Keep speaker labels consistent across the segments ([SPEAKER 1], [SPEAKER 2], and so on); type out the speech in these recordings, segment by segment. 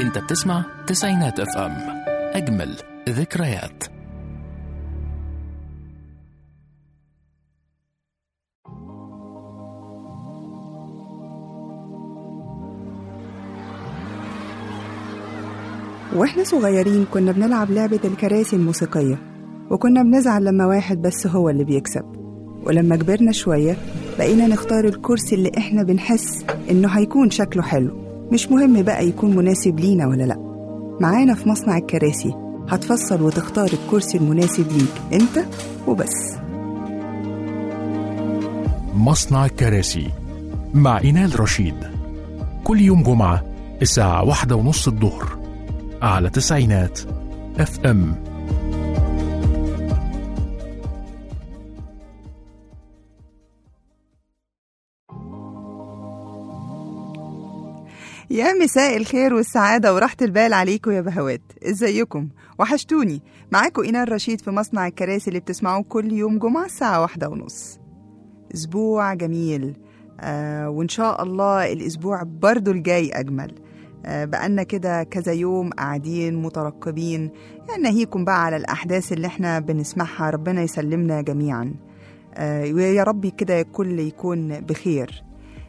[SPEAKER 1] انت بتسمع تسعينات اف ام اجمل ذكريات
[SPEAKER 2] واحنا صغيرين كنا بنلعب لعبة الكراسي الموسيقية وكنا بنزعل لما واحد بس هو اللي بيكسب ولما كبرنا شوية بقينا نختار الكرسي اللي احنا بنحس انه هيكون شكله حلو مش مهم بقى يكون مناسب لينا ولا لأ معانا في مصنع الكراسي هتفصل وتختار الكرسي المناسب ليك انت وبس
[SPEAKER 1] مصنع الكراسي مع إينال رشيد كل يوم جمعة الساعة واحدة ونص الظهر على تسعينات اف ام
[SPEAKER 2] يا مساء الخير والسعادة وراحة البال عليكم يا بهوات ازيكم وحشتوني معاكم إينال رشيد في مصنع الكراسي اللي بتسمعوه كل يوم جمعة الساعة واحدة ونص أسبوع جميل آه وإن شاء الله الأسبوع برضو الجاي أجمل آه بقالنا كده كذا يوم قاعدين مترقبين يعني ناهيكم بقى على الأحداث اللي احنا بنسمعها ربنا يسلمنا جميعا آه ويا ربي كده الكل يكون بخير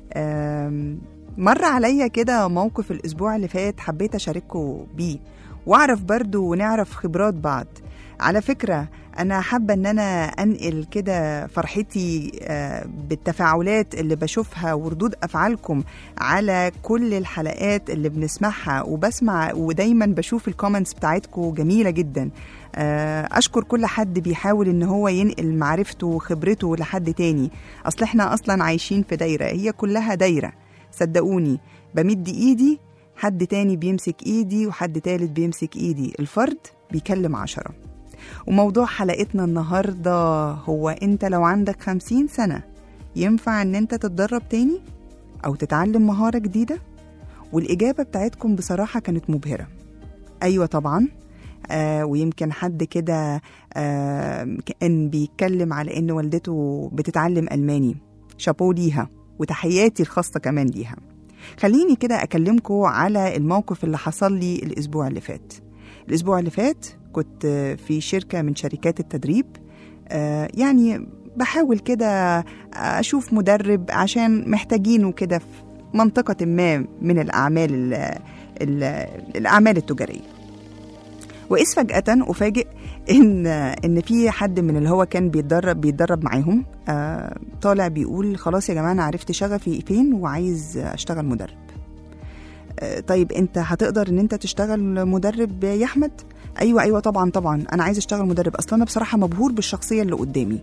[SPEAKER 2] آم، مر عليا كده موقف الأسبوع اللي فات حبيت أشاركه بيه وأعرف برضو ونعرف خبرات بعض على فكرة أنا حابة إن أنا أنقل كده فرحتي آه، بالتفاعلات اللي بشوفها وردود أفعالكم على كل الحلقات اللي بنسمعها وبسمع ودايما بشوف الكومنتس بتاعتكم جميلة جدا آه، أشكر كل حد بيحاول إن هو ينقل معرفته وخبرته لحد تاني أصل إحنا أصلا عايشين في دايرة هي كلها دايرة صدقوني بمد إيدي حد تاني بيمسك إيدي وحد تالت بيمسك إيدي الفرد بيكلم عشرة وموضوع حلقتنا النهاردة هو أنت لو عندك خمسين سنة ينفع أن أنت تتدرب تاني أو تتعلم مهارة جديدة والإجابة بتاعتكم بصراحة كانت مبهرة أيوة طبعا آه ويمكن حد كده آه كان بيتكلم على ان والدته بتتعلم الماني شابو ليها وتحياتي الخاصه كمان ليها خليني كده اكلمكم على الموقف اللي حصل لي الاسبوع اللي فات الاسبوع اللي فات كنت في شركه من شركات التدريب آه يعني بحاول كده اشوف مدرب عشان محتاجينه كده في منطقه ما من الاعمال ال ال الاعمال التجاريه وإذ فجأة أفاجئ إن إن في حد من اللي هو كان بيتدرب بيتدرب معاهم آه طالع بيقول خلاص يا جماعة أنا عرفت شغفي فين وعايز أشتغل مدرب آه طيب أنت هتقدر إن أنت تشتغل مدرب يا أحمد؟ أيوه أيوه طبعا طبعا أنا عايز أشتغل مدرب أصلا أنا بصراحة مبهور بالشخصية اللي قدامي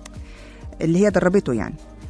[SPEAKER 2] اللي هي دربته يعني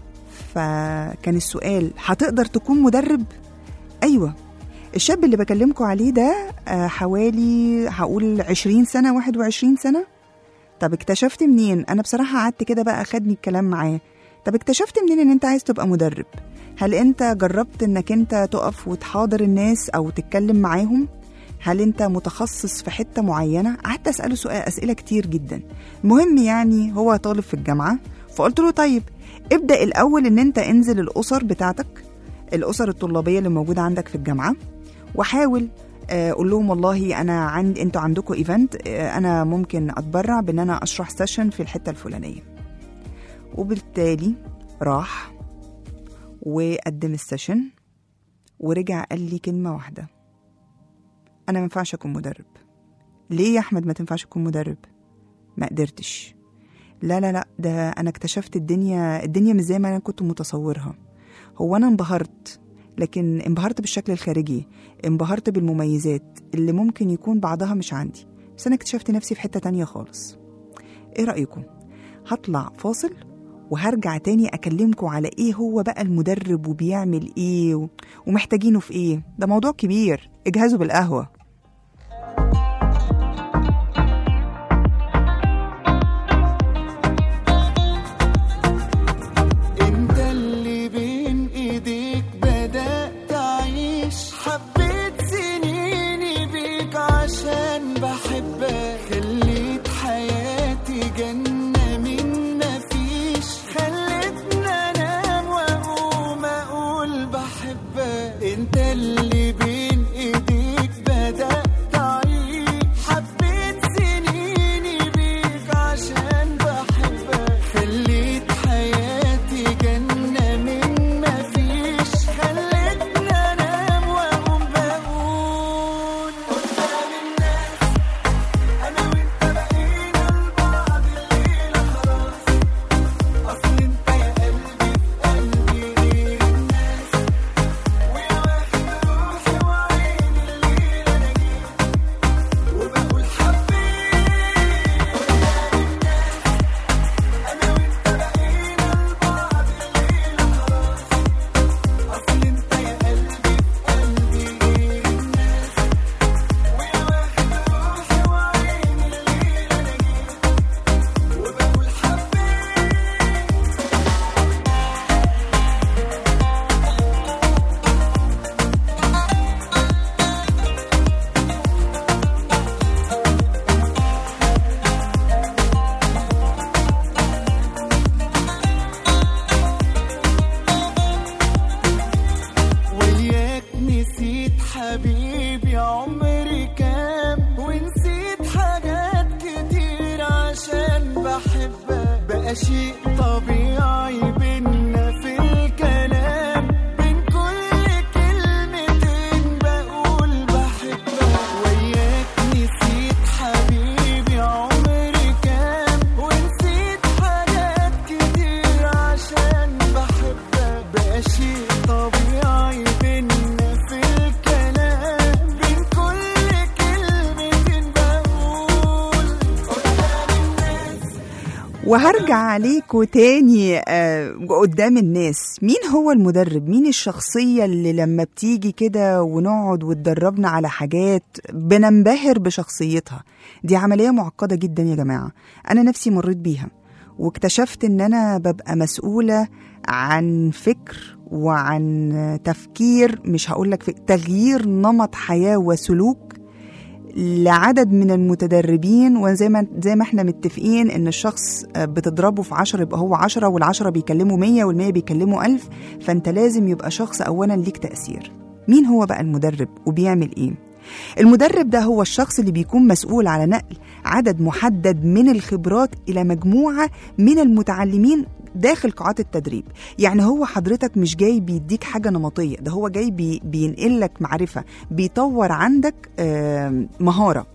[SPEAKER 2] فكان السؤال هتقدر تكون مدرب؟ أيوه الشاب اللي بكلمكم عليه ده آه، حوالي هقول 20 سنة 21 سنة طب اكتشفت منين أنا بصراحة قعدت كده بقى خدني الكلام معاه طب اكتشفت منين ان انت عايز تبقى مدرب هل انت جربت انك انت تقف وتحاضر الناس او تتكلم معاهم هل انت متخصص في حتة معينة قعدت اسأله سؤال اسئلة كتير جدا المهم يعني هو طالب في الجامعة فقلت له طيب ابدأ الاول ان انت انزل الاسر بتاعتك الاسر الطلابية اللي موجودة عندك في الجامعة وحاول آه، قول لهم والله انا عند انتوا عندكم ايفنت انا ممكن اتبرع بان انا اشرح سيشن في الحته الفلانيه وبالتالي راح وقدم السيشن ورجع قال لي كلمه واحده انا ما ينفعش اكون مدرب ليه يا احمد ما تنفعش تكون مدرب ما قدرتش لا لا لا ده انا اكتشفت الدنيا الدنيا مش زي ما انا كنت متصورها هو انا انبهرت لكن انبهرت بالشكل الخارجي انبهرت بالمميزات اللي ممكن يكون بعضها مش عندي بس انا اكتشفت نفسي في حتة تانية خالص ايه رأيكم هطلع فاصل وهرجع تاني اكلمكم على ايه هو بقى المدرب وبيعمل ايه و... ومحتاجينه في ايه ده موضوع كبير اجهزوا بالقهوة
[SPEAKER 3] انت اللي بين ايديك بدأت اعيش حبيت سنيني بيك عشان بحبك خليت حياتي جنة من مفيش خلتني انام واقوم اقول بحبك انت اللي بين ايديك بدأت شيء طبيعي بينا في الكلام بين كل كلمتين بقول بحبك وياك نسيت حبيبي عمري كام ونسيت حاجات كتير عشان بحبك بقى شيء طبيعي بينا في الكلام بين كل كلمتين بقول قدام الناس
[SPEAKER 2] وهرجع عليكوا تاني آه، قدام الناس مين هو المدرب مين الشخصية اللي لما بتيجي كده ونقعد وتدربنا على حاجات بننبهر بشخصيتها دي عملية معقدة جدا يا جماعة أنا نفسي مريت بيها واكتشفت ان انا ببقى مسؤولة عن فكر وعن تفكير مش هقولك في تغيير نمط حياة وسلوك لعدد من المتدربين وزي ما زي ما احنا متفقين ان الشخص بتضربه في عشرة يبقى هو عشرة والعشرة بيكلموا مية والمية بيكلموا ألف فانت لازم يبقى شخص أولا ليك تأثير مين هو بقى المدرب وبيعمل ايه المدرب ده هو الشخص اللي بيكون مسؤول على نقل عدد محدد من الخبرات إلى مجموعة من المتعلمين داخل قاعات التدريب يعني هو حضرتك مش جاي بيديك حاجة نمطية ده هو جاي بي بينقل لك معرفة بيطور عندك آه، مهارة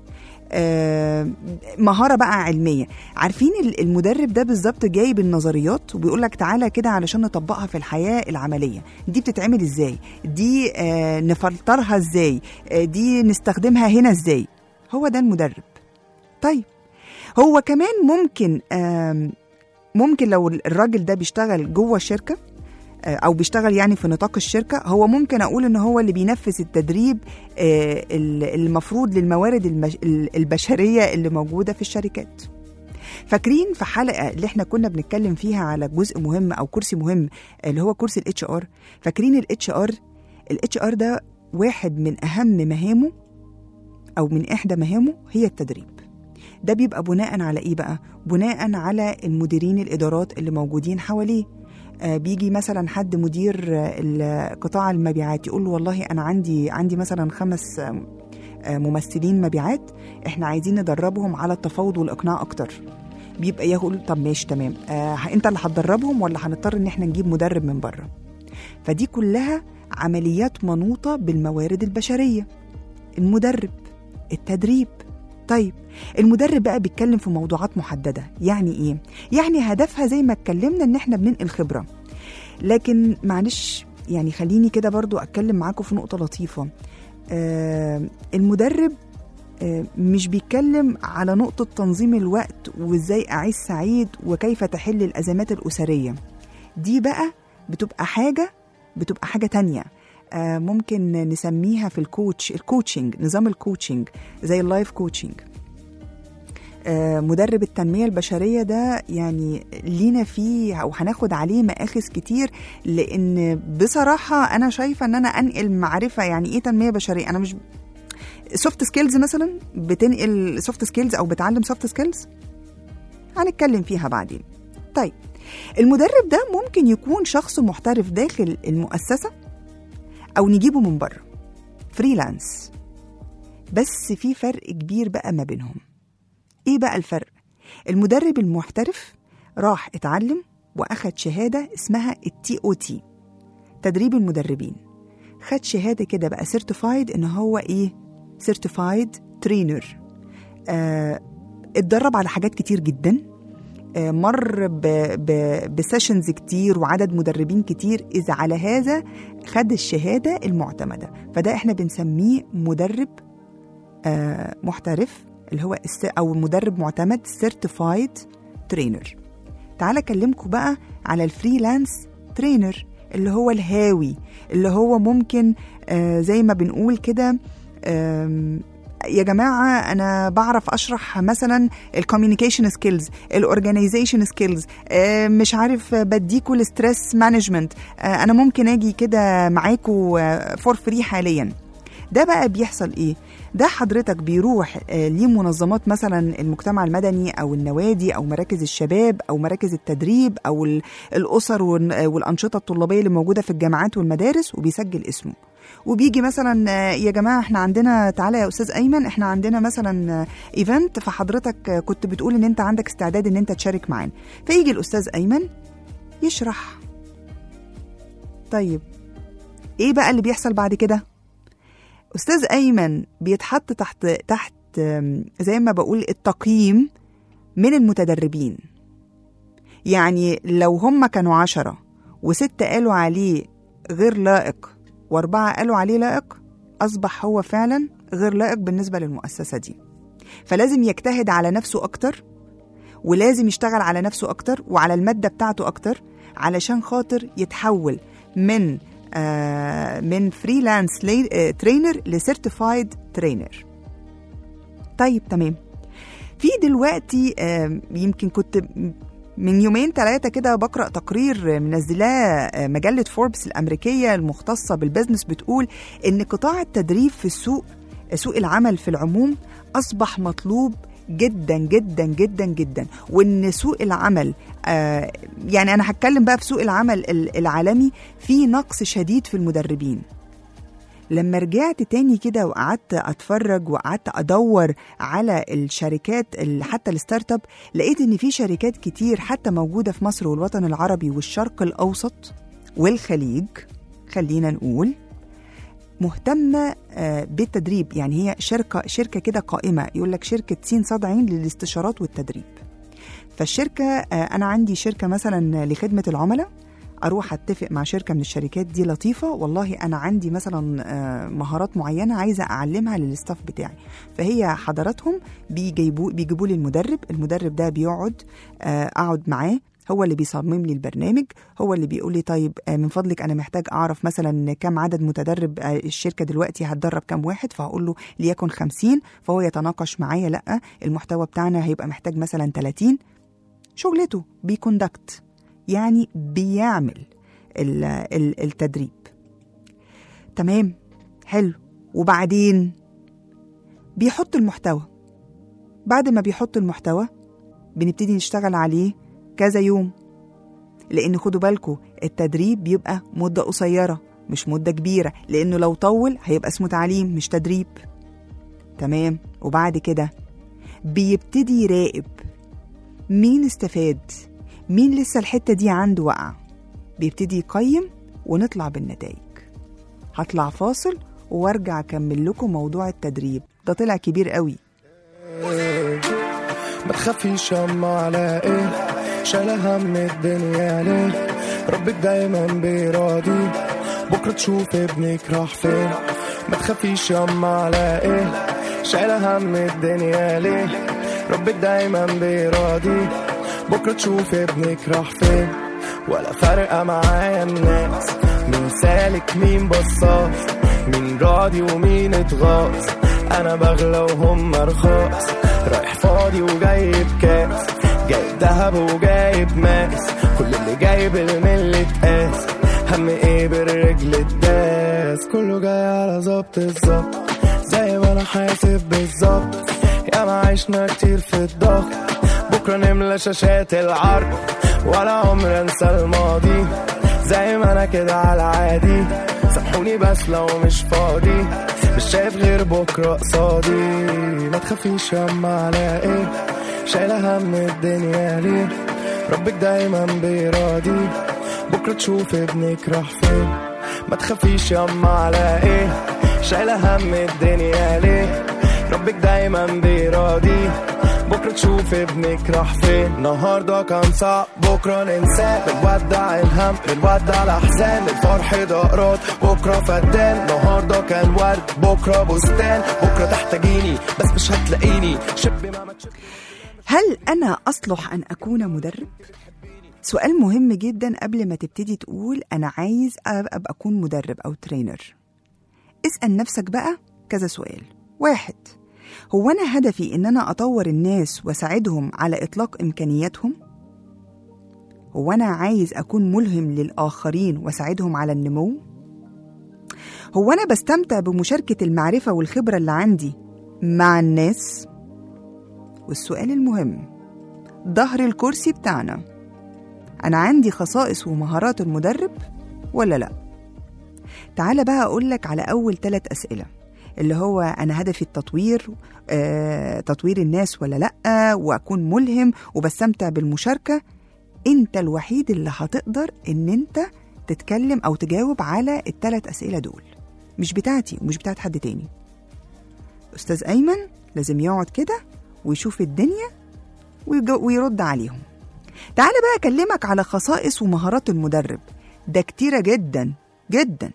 [SPEAKER 2] آه، مهارة بقى علمية عارفين ال- المدرب ده بالظبط جاي بالنظريات وبيقول لك تعالى كده علشان نطبقها في الحياة العملية دي بتتعمل ازاي دي آه، نفلترها ازاي آه، دي نستخدمها هنا ازاي هو ده المدرب طيب هو كمان ممكن آم، ممكن لو الراجل ده بيشتغل جوه الشركة آه، او بيشتغل يعني في نطاق الشركه هو ممكن اقول ان هو اللي بينفذ التدريب آه، ال- المفروض للموارد المش- ال- البشريه اللي موجوده في الشركات فاكرين في حلقه اللي احنا كنا بنتكلم فيها على جزء مهم او كرسي مهم اللي هو كرسي الاتش ار فاكرين الاتش ار الاتش ار ده واحد من اهم مهامه او من احدى مهامه هي التدريب ده بيبقى بناء على ايه بقى بناء على المديرين الادارات اللي موجودين حواليه آه، بيجي مثلا حد مدير آه، ال- قطاع المبيعات يقول له والله انا عندي عندي مثلا خمس آه، آه، ممثلين مبيعات احنا عايزين ندربهم على التفاوض والاقناع اكتر بيبقى يقول طب ماشي تمام آه انت اللي هتدربهم ولا هنضطر ان احنا نجيب مدرب من بره فدي كلها عمليات منوطه بالموارد البشريه المدرب التدريب طيب المدرب بقى بيتكلم في موضوعات محدده يعني ايه يعني هدفها زي ما اتكلمنا ان احنا بننقل خبره لكن معلش يعني خليني كده برضو اتكلم معاكم في نقطه لطيفه آه المدرب آه مش بيتكلم على نقطه تنظيم الوقت وازاي اعيش سعيد وكيف تحل الازمات الاسريه دي بقى بتبقى حاجه بتبقى حاجه تانية آه ممكن نسميها في الكوتش الكوتشنج نظام الكوتشنج زي اللايف كوتشنج آه، مدرب التنمية البشرية ده يعني لينا فيه أو هناخد عليه مآخذ كتير لأن بصراحة أنا شايفة إن أنا أنقل معرفة يعني إيه تنمية بشرية أنا مش سوفت سكيلز مثلا بتنقل سوفت سكيلز أو بتعلم سوفت سكيلز هنتكلم فيها بعدين طيب المدرب ده ممكن يكون شخص محترف داخل المؤسسة أو نجيبه من بره فريلانس بس في فرق كبير بقى ما بينهم ايه بقى الفرق المدرب المحترف راح اتعلم واخد شهاده اسمها التي او تي تدريب المدربين خد شهاده كده بقى سيرتيفايد ان هو ايه سيرتيفايد ترينر آه اتدرب على حاجات كتير جدا آه مر ب- ب- بسيشنز كتير وعدد مدربين كتير إذا على هذا خد الشهادة المعتمدة فده احنا بنسميه مدرب آه، محترف اللي هو الس- او مدرب معتمد سيرتيفايد ترينر تعال اكلمكم بقى على الفريلانس ترينر اللي هو الهاوي اللي هو ممكن آه، زي ما بنقول كده آم، يا جماعه انا بعرف اشرح مثلا الكوميونيكيشن سكيلز الاورجانيزيشن سكيلز مش عارف آه، بديكوا الستريس مانجمنت انا ممكن اجي كده معاكوا فور فري حاليا ده بقى بيحصل ايه ده حضرتك بيروح آه، ليه منظمات مثلا المجتمع المدني او النوادي او مراكز الشباب او مراكز التدريب او ال- الاسر والن- آه، والانشطه الطلابيه اللي موجوده في الجامعات والمدارس وبيسجل اسمه وبيجي مثلا آه، يا جماعه احنا عندنا تعالى يا استاذ ايمن احنا عندنا مثلا ايفنت فحضرتك آه، كنت بتقول ان انت عندك استعداد ان انت تشارك معانا فيجي الاستاذ ايمن يشرح طيب ايه بقى اللي بيحصل بعد كده استاذ ايمن بيتحط تحت تحت آم، زي ما بقول التقييم من المتدربين يعني لو هم كانوا عشرة وستة قالوا عليه غير لائق وأربعة قالوا عليه لائق أصبح هو فعلا غير لائق بالنسبة للمؤسسة دي فلازم يجتهد على نفسه أكتر ولازم يشتغل على نفسه أكتر وعلى المادة بتاعته أكتر علشان خاطر يتحول من آه من فريلانس ترينر لسيرتيفايد ترينر طيب تمام في دلوقتي آه، يمكن كنت من يومين ثلاثة كده بقرأ تقرير منزلاه آه، مجلة فوربس الأمريكية المختصة بالبزنس بتقول إن قطاع التدريب في السوق سوق العمل في العموم أصبح مطلوب جدا جدا جدا جدا وان سوق العمل آه يعني انا هتكلم بقى في سوق العمل ال- العالمي في نقص شديد في المدربين لما رجعت تاني كده وقعدت اتفرج وقعدت ادور على الشركات ال- حتى الستارت اب لقيت ان في شركات كتير حتى موجوده في مصر والوطن العربي والشرق الاوسط والخليج خلينا نقول مهتمه آه، بالتدريب يعني هي شركه شركه كده قائمه يقول لك شركه سين صاد عين للاستشارات والتدريب فالشركه آه، انا عندي شركه مثلا لخدمه العملاء اروح اتفق مع شركه من الشركات دي لطيفه والله انا عندي مثلا آه، مهارات معينه عايزه اعلمها للستاف بتاعي فهي حضراتهم بيجيبوا بيجيبوا لي المدرب المدرب ده بيقعد آه، اقعد معاه هو اللي بيصمم لي البرنامج هو اللي بيقول لي طيب آه، من فضلك انا محتاج اعرف مثلا كم عدد متدرب آه، الشركه دلوقتي هتدرب كم واحد فهقول له ليكن 50 فهو يتناقش معايا لا المحتوى بتاعنا هيبقى محتاج مثلا 30 شغلته بيكوندكت يعني بيعمل ال- ال- التدريب تمام حلو وبعدين بيحط المحتوى بعد ما بيحط المحتوى بنبتدي نشتغل عليه كذا يوم لان خدوا بالكم التدريب بيبقى مدة قصيرة مش مدة كبيرة لانه لو طول هيبقى اسمه تعليم مش تدريب تمام وبعد كده بيبتدي يراقب مين استفاد مين لسه الحتة دي عنده وقع بيبتدي يقيم ونطلع بالنتائج هطلع فاصل وارجع اكمل لكم موضوع التدريب ده طلع كبير قوي
[SPEAKER 4] ما تخافيش ياما على ايه شايلة هم الدنيا ليه ربك دايما بيراضي بكرة تشوف ابنك راح فين ما تخافيش ياما على ايه شايلة هم الدنيا ليه ربك دايما بيراضي بكرة تشوف ابنك راح فين ولا فارقة معايا الناس مين سالك مين بصاص مين راضي ومين اتغاظ انا بغلى وهم رخاص رايح فاضي وجايب كاس جايب دهب وجايب ماس كل اللي جايب الملي اتقاس هم ايه بالرجل الداس كله جاي على ظبط الظبط زي ما انا حاسب بالظبط يا ما عشنا كتير في الضغط بكره نملى شاشات العرض ولا عمر انسى الماضي زي ما انا كده على عادي سامحوني بس لو مش فاضي مش شايف غير بكره قصادي ما تخافيش ياما على ايه شايله هم الدنيا ليه ربك دايما بيراضي بكره تشوف ابنك راح فين ما تخافيش ياما على ايه شايله هم الدنيا ليه ربك دايما بيراضي بكرة تشوف ابنك راح فين النهاردة كان صعب بكرة ننساه بنودع الهم بنودع الأحزان الفرح دقرات بكرة فدان النهاردة كان ورد بكرة بستان بكرة تحتاجيني بس مش هتلاقيني شب ما ما تشب
[SPEAKER 2] هل أنا أصلح أن أكون مدرب؟ سؤال مهم جدا قبل ما تبتدي تقول أنا عايز أبقى أبقى أكون مدرب أو ترينر اسأل نفسك بقى كذا سؤال واحد هو أنا هدفي إن أنا أطور الناس وأساعدهم على إطلاق إمكانياتهم؟ هو أنا عايز أكون ملهم للآخرين وأساعدهم على النمو؟ هو أنا بستمتع بمشاركة المعرفة والخبرة اللي عندي مع الناس؟ والسؤال المهم ظهر الكرسي بتاعنا أنا عندي خصائص ومهارات المدرب ولا لأ؟ تعالى بقى أقول لك على أول ثلاث أسئلة اللي هو أنا هدفي التطوير آه، تطوير الناس ولا لأ وأكون ملهم وبستمتع بالمشاركة أنت الوحيد اللي هتقدر إن أنت تتكلم أو تجاوب على الثلاث أسئلة دول مش بتاعتي ومش بتاعت حد تاني أستاذ أيمن لازم يقعد كده ويشوف الدنيا ويج- ويرد عليهم تعالى بقى أكلمك على خصائص ومهارات المدرب ده كتيرة جدا جدا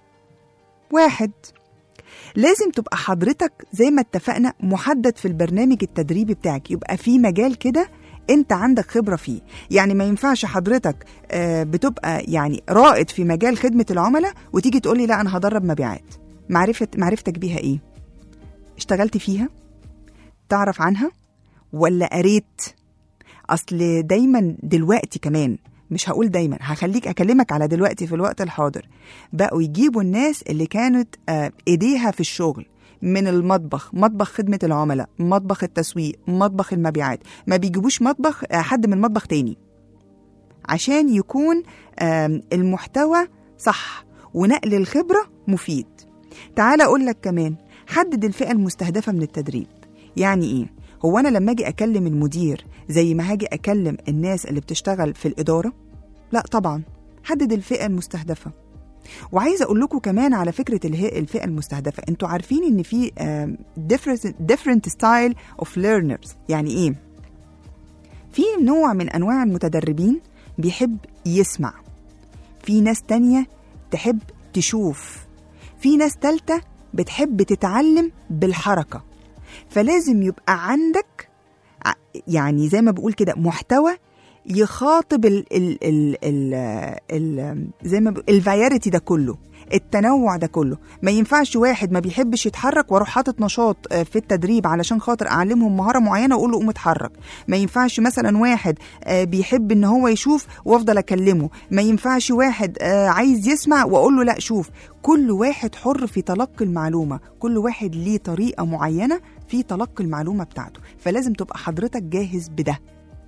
[SPEAKER 2] واحد لازم تبقى حضرتك زي ما اتفقنا محدد في البرنامج التدريبي بتاعك يبقى في مجال كده انت عندك خبرة فيه يعني ما ينفعش حضرتك آه، بتبقى يعني رائد في مجال خدمة العملاء وتيجي تقولي لا انا هدرب مبيعات معرفة معرفتك بيها ايه اشتغلت فيها تعرف عنها ولا قريت اصل دايما دلوقتي كمان مش هقول دايما هخليك اكلمك على دلوقتي في الوقت الحاضر بقوا يجيبوا الناس اللي كانت آه، ايديها في الشغل من المطبخ مطبخ خدمة العملاء مطبخ التسويق مطبخ المبيعات ما بيجيبوش مطبخ آه، حد من مطبخ تاني عشان يكون آم، المحتوى صح ونقل الخبرة مفيد تعال أقول لك كمان حدد الفئة المستهدفة من التدريب يعني إيه؟ هو أنا لما أجي أكلم المدير زي ما هاجي أكلم الناس اللي بتشتغل في الإدارة؟ لا طبعا حدد الفئة المستهدفة وعايزه اقول لكم كمان على فكره الهي- الفئه المستهدفه انتوا عارفين ان في آم، different different style of learners يعني ايه في نوع من انواع المتدربين بيحب يسمع في ناس تانية تحب تشوف في ناس تالتة بتحب تتعلم بالحركة فلازم يبقى عندك ع- يعني زي ما بقول كده محتوى يخاطب ال ال ال ال ال زي ما الفايرتي ده كله التنوع ده كله ما ينفعش واحد ما بيحبش يتحرك واروح حاطط نشاط آه، في التدريب علشان خاطر اعلمهم مهاره معينه واقول له قوم اتحرك ما ينفعش مثلا واحد آه، بيحب ان هو يشوف وافضل اكلمه ما ينفعش واحد آه، عايز يسمع واقول له لا شوف كل واحد حر في تلقي المعلومه كل واحد ليه طريقه معينه في تلقي المعلومه بتاعته فلازم تبقى حضرتك جاهز بده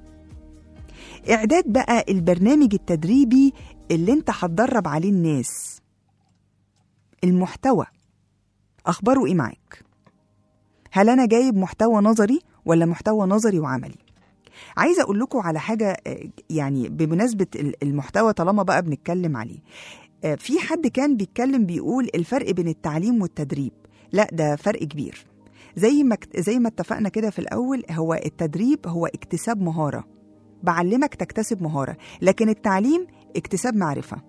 [SPEAKER 2] إعداد بقى البرنامج التدريبي اللي أنت هتدرب عليه الناس المحتوى أخباره إيه معاك؟ هل أنا جايب محتوى نظري ولا محتوى نظري وعملي؟ عايزة أقول لكم على حاجة آه، يعني بمناسبة ال- المحتوى طالما بقى بنتكلم عليه آه، في حد كان بيتكلم بيقول الفرق بين التعليم والتدريب لا ده فرق كبير زي ما اكت- زي ما اتفقنا كده في الأول هو التدريب هو اكتساب مهارة بعلمك تكتسب مهارة لكن التعليم اكتساب معرفة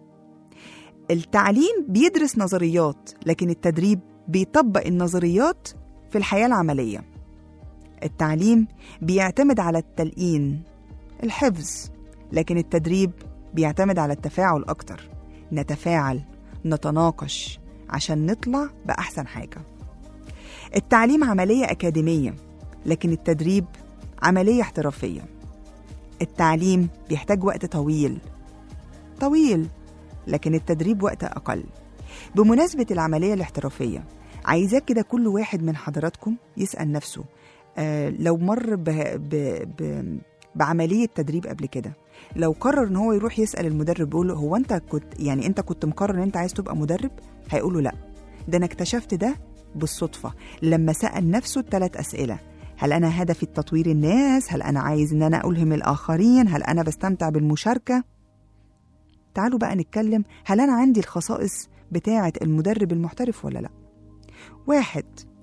[SPEAKER 2] التعليم بيدرس نظريات لكن التدريب بيطبق النظريات في الحياة العملية التعليم بيعتمد على التلقين الحفظ لكن التدريب بيعتمد على التفاعل أكتر نتفاعل نتناقش عشان نطلع بأحسن حاجة التعليم عملية أكاديمية لكن التدريب عملية احترافية التعليم بيحتاج وقت طويل طويل لكن التدريب وقت أقل بمناسبة العملية الاحترافية عايزاك كده كل واحد من حضراتكم يسأل نفسه آه لو مر ب ب ب بعملية تدريب قبل كده لو قرر ان هو يروح يسأل المدرب يقول له هو انت كنت يعني انت كنت مقرر ان انت عايز تبقى مدرب هيقول له لا ده انا اكتشفت ده بالصدفة لما سأل نفسه الثلاث أسئلة هل أنا هدفي تطوير الناس؟ هل أنا عايز إن أنا ألهم الآخرين؟ هل أنا بستمتع بالمشاركة؟ تعالوا بقى نتكلم هل أنا عندي الخصائص بتاعة المدرب المحترف ولا لأ؟ واحد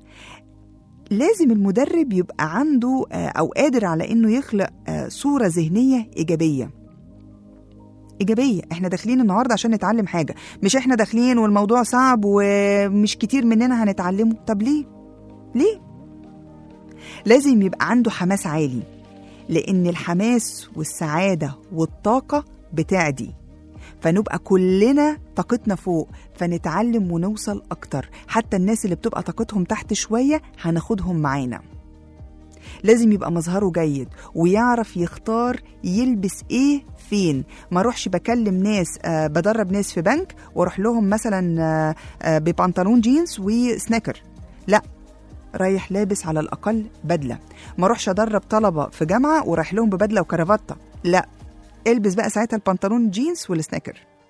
[SPEAKER 2] لازم المدرب يبقى عنده آه، أو قادر على إنه يخلق آه، صورة ذهنية إيجابية إيجابية إحنا داخلين النهاردة عشان نتعلم حاجة مش إحنا داخلين والموضوع صعب ومش كتير مننا هنتعلمه طب ليه؟ ليه؟ لازم يبقى عنده حماس عالي لأن الحماس والسعادة والطاقة بتعدي فنبقى كلنا طاقتنا فوق فنتعلم ونوصل أكتر حتى الناس اللي بتبقى طاقتهم تحت شوية هناخدهم معانا لازم يبقى مظهره جيد ويعرف يختار يلبس ايه فين ما اروحش بكلم ناس آه بدرب ناس في بنك واروح لهم مثلا آه آه ببنطلون جينز وسنيكر لا رايح لابس على الاقل بدله ما اروحش ادرب طلبه في جامعه ورايح لهم ببدله وكرافته لا البس بقى ساعتها البنطلون جينز والسنيكر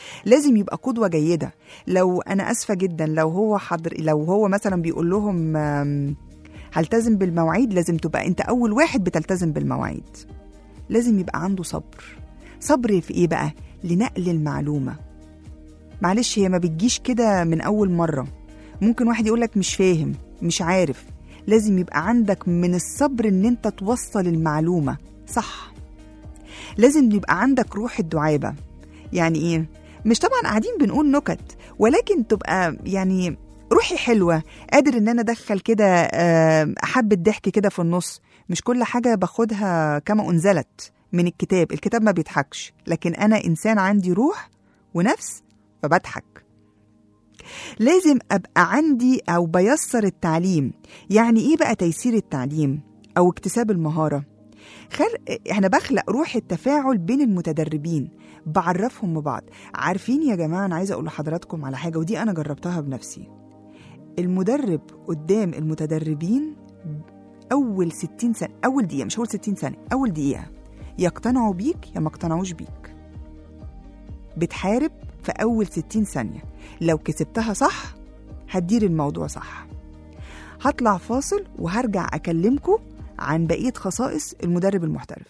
[SPEAKER 2] لازم يبقى قدوة جيدة لو أنا أسفة جدا لو هو حضر لو هو مثلا بيقول لهم آم، هلتزم بالمواعيد لازم تبقى أنت أول واحد بتلتزم بالمواعيد لازم يبقى عنده صبر صبر في إيه بقى؟ لنقل المعلومة معلش هي ما بتجيش كده من أول مرة ممكن واحد يقولك مش فاهم مش عارف لازم يبقى عندك من الصبر ان انت توصل المعلومة صح لازم يبقى عندك روح الدعابة يعني ايه مش طبعا قاعدين بنقول نكت ولكن تبقى يعني روحي حلوة قادر ان انا ادخل كده آه، حبة ضحك كده في النص مش كل حاجة باخدها كما انزلت من الكتاب الكتاب ما بيضحكش لكن انا انسان عندي روح ونفس فبضحك لازم ابقى عندي او بيسر التعليم يعني ايه بقى تيسير التعليم او اكتساب المهاره خلق احنا بخلق روح التفاعل بين المتدربين بعرفهم ببعض عارفين يا جماعه انا عايزه اقول لحضراتكم على حاجه ودي انا جربتها بنفسي المدرب قدام المتدربين اول 60 سنه اول دقيقه مش اول 60 سنه اول دقيقه يقتنعوا بيك يا ما اقتنعوش بيك بتحارب في اول 60 ثانيه لو كسبتها صح هتدير الموضوع صح هطلع فاصل وهرجع أكلمكم عن بقية خصائص المدرب المحترف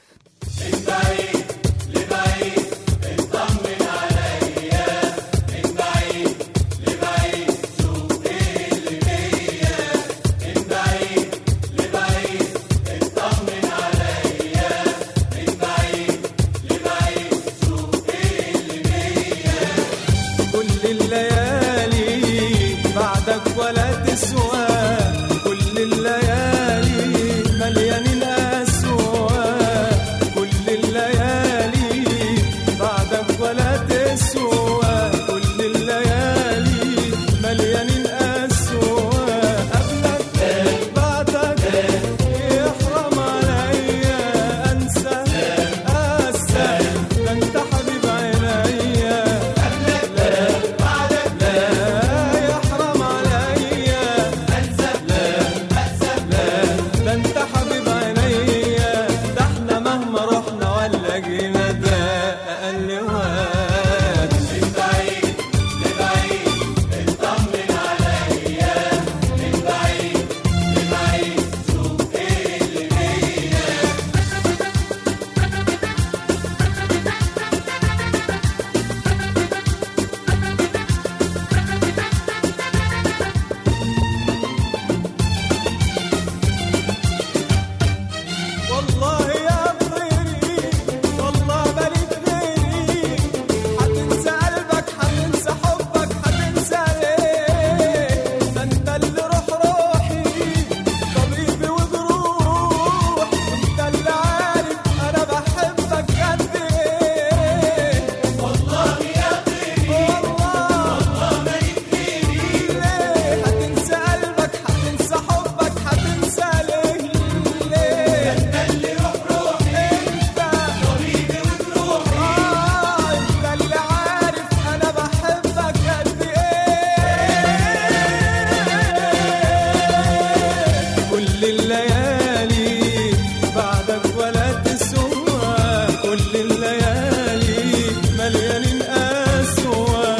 [SPEAKER 3] كل الليالي بعدك ولا تسوى كل الليالي مليانين أسوى كل الليالي بعدك ولا تسوى كل الليالي مليانين أسوى قبلك بعدك يحرم عليا أنسى أنسى ده أنت حبيب عينيا لا يحرم عليا انسى لا لا ده انت حبيب عينيا ده احنا مهما رحنا ولا جينا ده اقل وقت من بعيد لبعيد اطمن عليا من بعيد لبعيد شوف ايه اللي بيا والله يا طيري والله بليت غيري حتنسى قلبك حتنسى حبك حتنسى ليه ده انت اللي روح روحي طبيبي وجروح انت اللي عارف انا بحبك قد ايه والله يا طيري والله والله بليت غيري ليه هتنسى قلبك حتنسى حبك حتنسى ليه ليه انت اللي روح روحي انت طبيبي وجروحي اه انت اللي عارف انا بحبك قد ايه كل الليالي بعدك ولا تسوى كل الليالي مليانين اسوى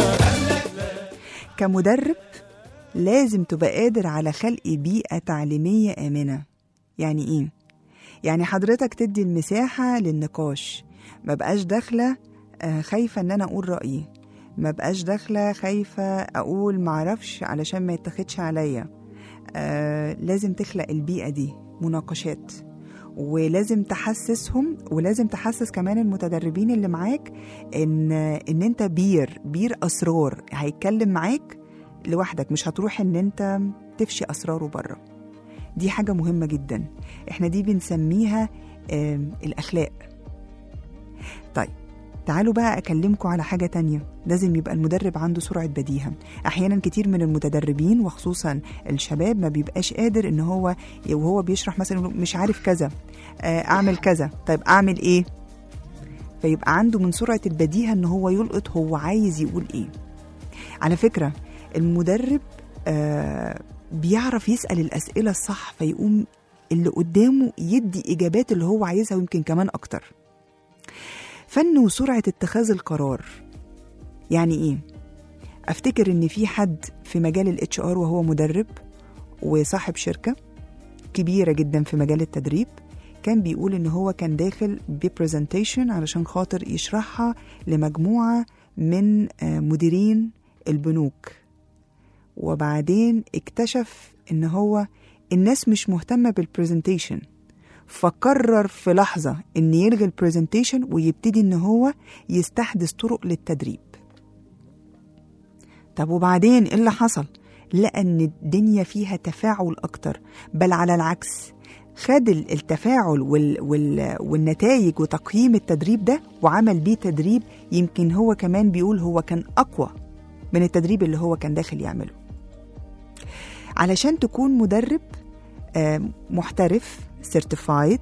[SPEAKER 2] كمدرب لازم تبقى قادر على خلق بيئة تعليمية آمنة يعني إيه؟ يعني حضرتك تدي المساحة للنقاش ما بقاش داخلة آه، خايفة إن أنا أقول رأيي ما بقاش داخلة خايفة أقول معرفش علشان ما يتخدش عليا آه لازم تخلق البيئة دي مناقشات ولازم تحسسهم ولازم تحسس كمان المتدربين اللي معاك ان ان انت بير بير اسرار هيتكلم معاك لوحدك مش هتروح ان انت تفشي اسراره بره دي حاجه مهمه جدا احنا دي بنسميها آم، الاخلاق طيب تعالوا بقى أكلمكم على حاجة تانية لازم يبقى المدرب عنده سرعة بديهة أحيانا كتير من المتدربين وخصوصا الشباب ما بيبقاش قادر إن هو وهو بيشرح مثلا يقول مش عارف كذا آه، أعمل كذا طيب أعمل إيه فيبقى عنده من سرعة البديهة إن هو يلقط هو عايز يقول إيه على فكرة المدرب آه بيعرف يسأل الأسئلة الصح فيقوم اللي قدامه يدي إجابات اللي هو عايزها ويمكن كمان أكتر فن وسرعة اتخاذ القرار يعني ايه افتكر ان في حد في مجال الاتش ار وهو مدرب وصاحب شركه كبيره جدا في مجال التدريب كان بيقول ان هو كان داخل ببرزنتيشن علشان خاطر يشرحها لمجموعه من آه، مديرين البنوك وبعدين اكتشف ان هو الناس مش مهتمه بالبرزنتيشن فقرر في لحظه ان يلغي البرزنتيشن ويبتدي ان هو يستحدث طرق للتدريب طب وبعدين ايه اللي حصل لقى ان الدنيا فيها تفاعل اكتر بل على العكس خد ال- التفاعل وال وال والنتائج وتقييم التدريب ده وعمل بيه تدريب يمكن هو كمان بيقول هو كان اقوى من التدريب اللي هو كان داخل يعمله علشان تكون مدرب آه، محترف سيرتيفايد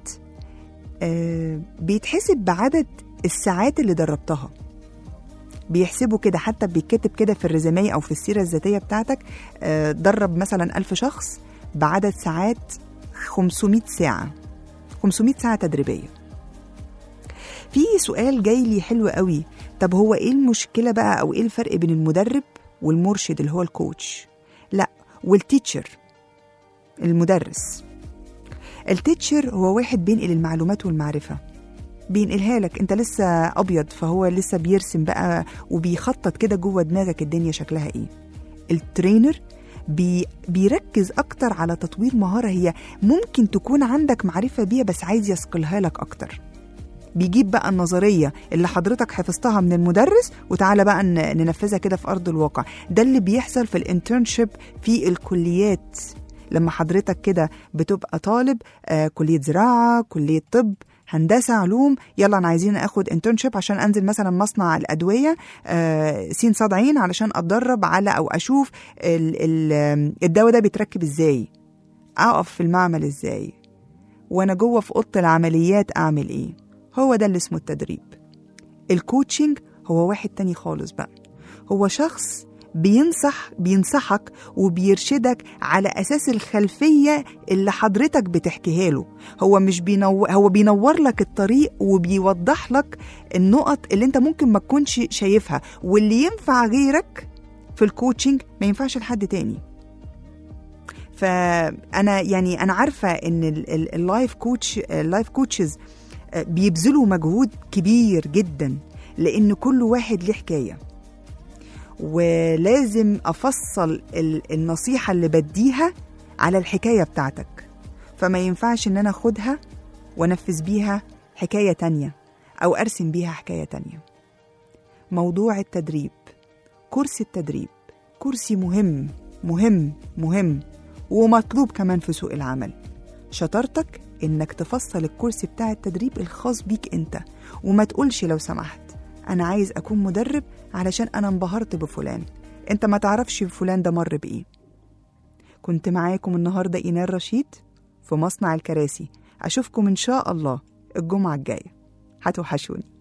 [SPEAKER 2] بيتحسب بعدد الساعات اللي دربتها بيحسبوا كده حتى بيتكتب كده في الريزوميه او في السيره الذاتيه بتاعتك آه، درب مثلا ألف شخص بعدد ساعات 500 ساعه 500 ساعه تدريبيه في سؤال جاي لي حلو قوي طب هو ايه المشكله بقى او ايه الفرق بين المدرب والمرشد اللي هو الكوتش لا والتيتشر المدرس التيتشر هو واحد بينقل المعلومات والمعرفه بينقلها لك انت لسه ابيض فهو لسه بيرسم بقى وبيخطط كده جوه دماغك الدنيا شكلها ايه الترينر بي بيركز اكتر على تطوير مهاره هي ممكن تكون عندك معرفه بيها بس عايز يصقلها لك اكتر بيجيب بقى النظريه اللي حضرتك حفظتها من المدرس وتعالى بقى ن- ننفذها كده في ارض الواقع ده اللي بيحصل في الانترنشيب في الكليات لما حضرتك كده بتبقى طالب آه كليه زراعه كليه طب هندسه علوم يلا انا عايزين اخد انترنشيب عشان انزل مثلا مصنع الادويه آه سين صاد عين علشان اتدرب على او اشوف ال- ال- آم، الدواء ده بيتركب ازاي اقف في المعمل ازاي وانا جوه في اوضه العمليات اعمل ايه هو ده اللي اسمه التدريب الكوتشنج هو واحد تاني خالص بقى هو شخص بينصح بينصحك وبيرشدك على اساس الخلفيه اللي حضرتك بتحكيها له هو مش بينور هو بينور لك الطريق وبيوضح لك النقط اللي انت ممكن ما تكونش شايفها واللي ينفع غيرك في الكوتشنج ما ينفعش لحد تاني فانا يعني انا عارفه ان ال- ال- اللايف كوتش اللايف كوتشز بيبذلوا مجهود كبير جدا لان كل واحد ليه حكايه ولازم افصل ال- النصيحه اللي بديها على الحكايه بتاعتك فما ينفعش ان انا اخدها وانفذ بيها حكايه تانية او ارسم بيها حكايه تانية موضوع التدريب كرسي التدريب كرسي مهم مهم مهم ومطلوب كمان في سوق العمل شطارتك انك تفصل الكرسي بتاع التدريب الخاص بيك انت وما تقولش لو سمحت انا عايز اكون مدرب علشان انا انبهرت بفلان انت ما تعرفش فلان ده مر بايه كنت معاكم النهارده اينار رشيد في مصنع الكراسي اشوفكم ان شاء الله الجمعه الجايه هتوحشوني